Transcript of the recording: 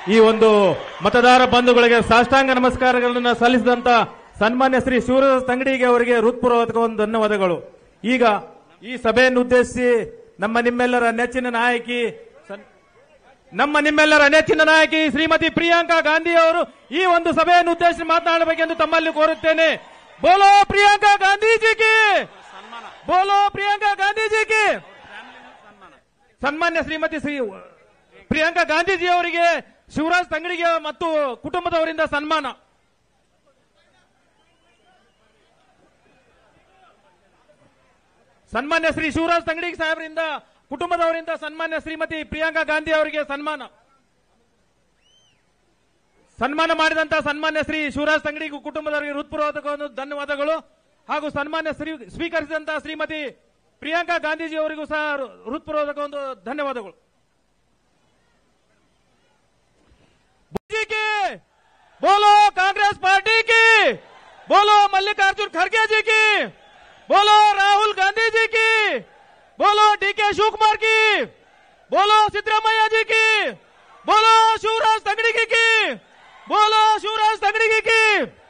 ಈ ಒಂದು ಮತದಾರ ಬಂಧುಗಳಿಗೆ ಸಾಷ್ಟಾಂಗ ನಮಸ್ಕಾರಗಳನ್ನು ಸಲ್ಲಿಸಿದಂತ ಸನ್ಮಾನ್ಯ ಶ್ರೀ ಶಿವರಾಜ್ ತಂಗಡಿಗೆ ಅವರಿಗೆ ಹೃತ್ಪೂರ್ವಕ ಒಂದು ಧನ್ಯವಾದಗಳು ಈಗ ಈ ಸಭೆಯನ್ನು ಉದ್ದೇಶಿಸಿ ನಮ್ಮ ನಿಮ್ಮೆಲ್ಲರ ನೆಚ್ಚಿನ ನಾಯಕಿ ಸನ್- ನಮ್ಮ ನಿಮ್ಮೆಲ್ಲರ ನೆಚ್ಚಿನ ನಾಯಕಿ ಶ್ರೀಮತಿ ಪ್ರಿಯಾಂಕಾ ಗಾಂಧಿ ಅವರು ಈ ಒಂದು ಸಭೆಯನ್ನು ಉದ್ದೇಶಿಸಿ ಮಾತನಾಡಬೇಕೆಂದು ತಮ್ಮಲ್ಲಿ ಕೋರುತ್ತೇನೆ ಬೋಲೋ ಪ್ರಿಯಾಂಕಾ ಗಾಂಧೀಜಿಗೆ ಬೋಲೋ ಪ್ರಿಯಾಂಕಾ ಗಾಂಧೀಜಿಗೆ ಸನ್ಮಾನ್ಯ ಶ್ರೀಮತಿ ಶ್ರೀ ಪ್ರಿಯಾಂಕಾ ಗಾಂಧೀಜಿ ಅವರಿಗೆ ಶಿವರಾಜ್ ತಂಗಡಿಗೆ ಮತ್ತು ಕುಟುಂಬದವರಿಂದ ಸನ್ಮಾನ ಸನ್ಮಾನ್ಯ ಶ್ರೀ ಶಿವರಾಜ್ ತಂಗಡಿ ಸಾಹೇಬರಿಂದ ಕುಟುಂಬದವರಿಂದ ಸನ್ಮಾನ್ಯ ಶ್ರೀಮತಿ ಪ್ರಿಯಾಂಕಾ ಗಾಂಧಿ ಅವರಿಗೆ ಸನ್ಮಾನ ಸನ್ಮಾನ ಮಾಡಿದಂತ ಸನ್ಮಾನ್ಯ ಶ್ರೀ ಶಿವರಾಜ್ ತಂಗಡಿ ಕುಟುಂಬದವರಿಗೆ ಹೃತ್ಪೂರ್ವಕ ಒಂದು ಧನ್ಯವಾದಗಳು ಹಾಗೂ ಸನ್ಮಾನ್ಯ ಶ್ರೀ ಸ್ವೀಕರಿಸಿದಂತ ಶ್ರೀಮತಿ ಪ್ರಿಯಾಂಕಾ ಗಾಂಧೀಜಿ ಅವರಿಗೂ ಸಹ ಹೃತ್ಪೂರ್ವಕ ಒಂದು ಧನ್ಯವಾದಗಳು जी की बोलो कांग्रेस पार्टी की बोलो मल्लिकार्जुन खड़गे जी की बोलो राहुल गांधी जी की बोलो डीके शिवकुमार की बोलो सिद्धरामैया जी की बोलो शिवराज तगड़ी की बोलो शिवराज तगड़ी की